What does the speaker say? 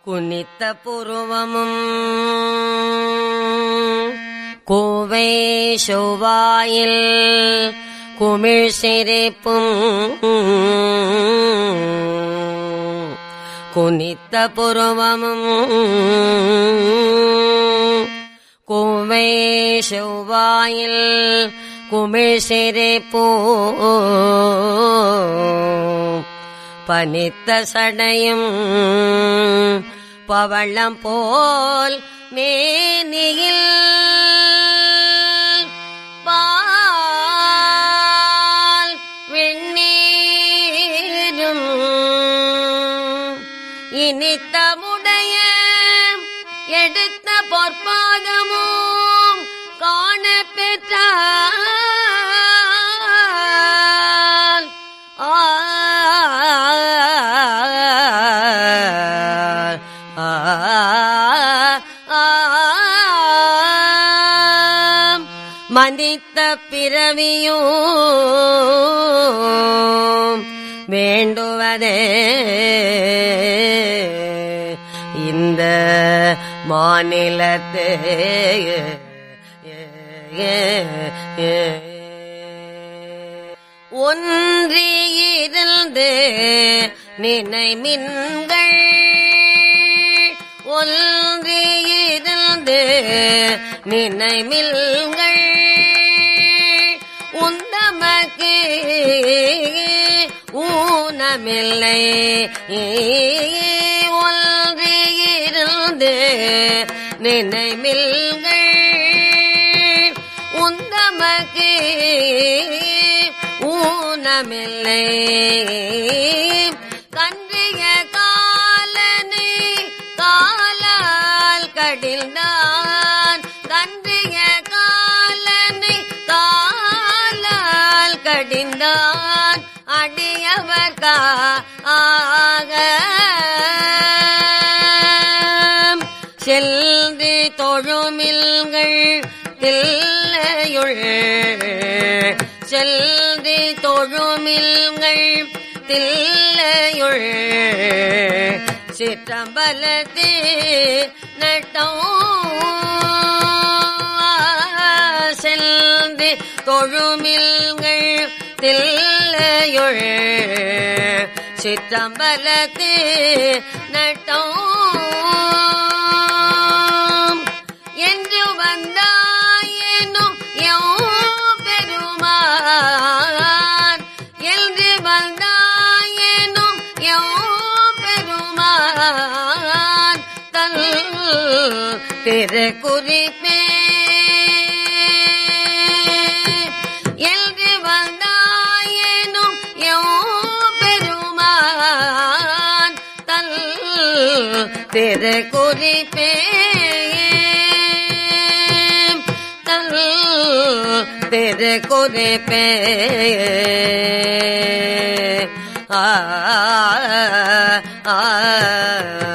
குனித்த புருவமும் கோவை செவ்வாயில் குமிழ் சிரிப்பும் குனித்த புருவமும் கோவை செவ்வாயில் குமிழ் சிரிப்போ பனித்த சடையும் பவளம் போல் மேனியில் பால் வெண்ணீரும் இனித்தமுடைய எடுத்த பொற்பாதமும் காண பெற்றால் ஆ ஆ மதித்த பிறவியும் வேண்டுவதே இந்த மாநிலத்தே ஒன்றியிருந்து நினைமின்கள் ஒன்றியிருந்து நினைமில்கள் உந்தமக்கு ஊனமில்லை ஒன்றியிருந்து நினைமில்கள் உந்தமக்கு ஊனமில்லை கன்றிய காலனை காலால் கடில்தான் கன்றிய காலனை காலால் கடிந்தான் அடியவர் ஆக செல்தி தொழுமில்கள் தில்லையுள் செல்தி தொழுமில்கள் தில்லையுள் சிற்றம்பலத்தே நட்டோம் செல்தி தொழுமில்கள் தில்லையுள் சிற்றம்பலத்தே நட்டோம் என்று வந்தாயேனும் யோ பெருமான் என்று வந்தாயேனும் யோ பெருமான் தல் திரு குறிப்பே என்று வந்தாயேனும் யோ பெருமான் தல் திரு குறிப்பே தல் திரு குறிப்பே ஆ ஆ